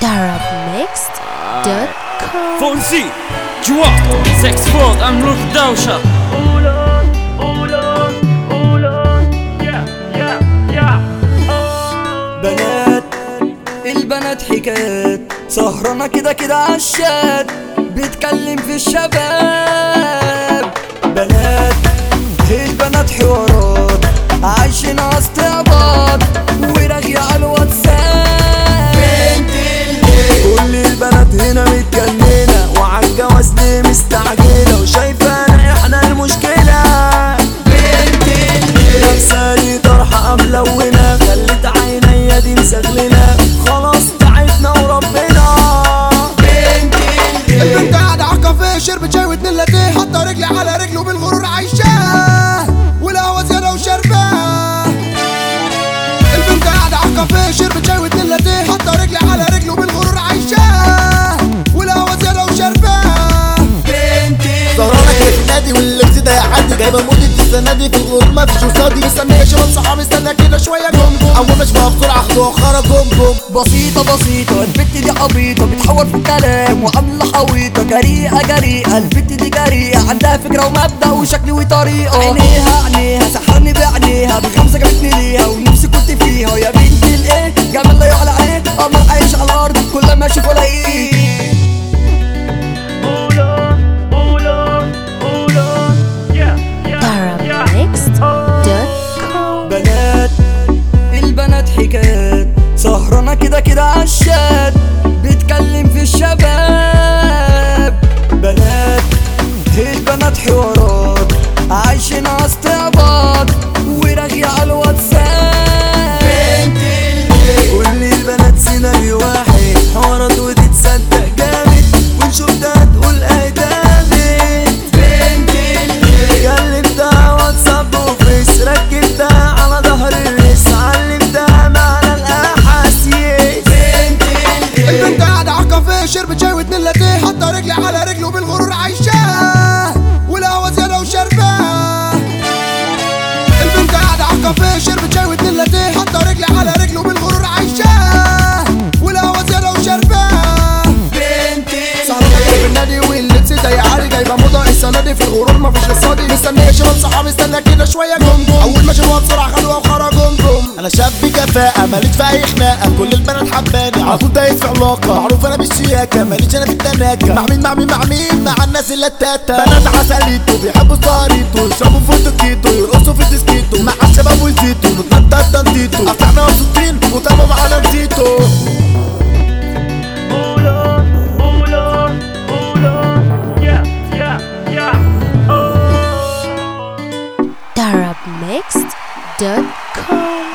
arabmixed.com فونسي جوا سكس فورد املوك دوشة بنات البنات حكايات سهرانة كده كده عالشات بيتكلم في الشباب بنات البنات حوارات عايشين استعباط ورغي على الواتساب بنت كل البنات هنا متجننة وعالجواز ليه مستعجلة وشايفانا احنا المشكلة بنت لابسالي طرحة ملونة خلت عينيا دي مسغلنة خلاص تعبنا وربنا بنت البنت قاعدة على الكافيه شربت شاي واتنين لاتيه حاطة رجلي على رجله بالغرور عايشاه والقهوة زيادة وشرباه البنت قاعدة على الكافيه شربت شاي واتنين لاتيه حاطة رجلي على رجله بالغرور عايشاه والقهوة زيادة وشرباه بنت سهرانة كده في النادي واللبس ده يعدي جايبة مودة السنة دي في الغرور مفيش قصادي مستنية شباب صحابي استنى كده شوية جم جم أول ما اشبه بسرعة اخدوها خرج جم جم بسيطة بسيطة البت دي عبيطة بتحور في الكلام وعاملة حويطة جريئة جريئة البت دي جريئة عندها فكرة ومبدأ وشكل وطريقة عينيها عينيها سحرني بعينيها بخمسة جابتني ليها ونفسي كنت فيها ويا بنت الايه جمال لا يعلى عليه قمر عايش على الأرض كل ما اشوف الاقيه arabmixed.com بنات البنات حكايات سهرانة كده كده عالشات بيتكلم في الشباب بنات البنات حوارات عايشين استعباط ورغي على الواتساب كل البنات سيناريو واحد حوارات وتتصدق جامد ونشوف ده تقول اهدافك بنت كلمتها واتساب وفيس ركبتها على ظهر الريس علمتها معنى الاحاسيس بنت البنت قاعدة على الكافيه شربت شاي واتنين لاتيه حاطة رجلي على رجله بالغرور عايشاه والقهوة زيادة وشرباه البنت قاعدة على الكافيه شربت شاي واتنين لاتيه حاطة رجلي على رجله بالغرور عايشاه والقهوة زيادة وشرباه بنت سهرانة كده في النادي واللبس ضيق عالي جايبة موضة السنة دي في الغرور مفيش قصادي مستنية شباب صحابي استنى كده شوية جم جم أول ما شافوها بسرعة خدوها وخرجوا جم انا شاب كفاءة ماليش في اي خناقة كل البنات حباني على طول دايس في علاقة معروف انا بالشياكة ماليش انا في التناكة مع مين مع مين مع مين مع الناس اللي التاتا بنات عسليتو بيحبوا سهريتو يشربوا فوتوكيتو يرقصوا في الديسكيتو مع الشباب ويزيتو نتنطط تنطيتو اصل احنا مبسوطين وطالما معانا نسيتو arabmixed.com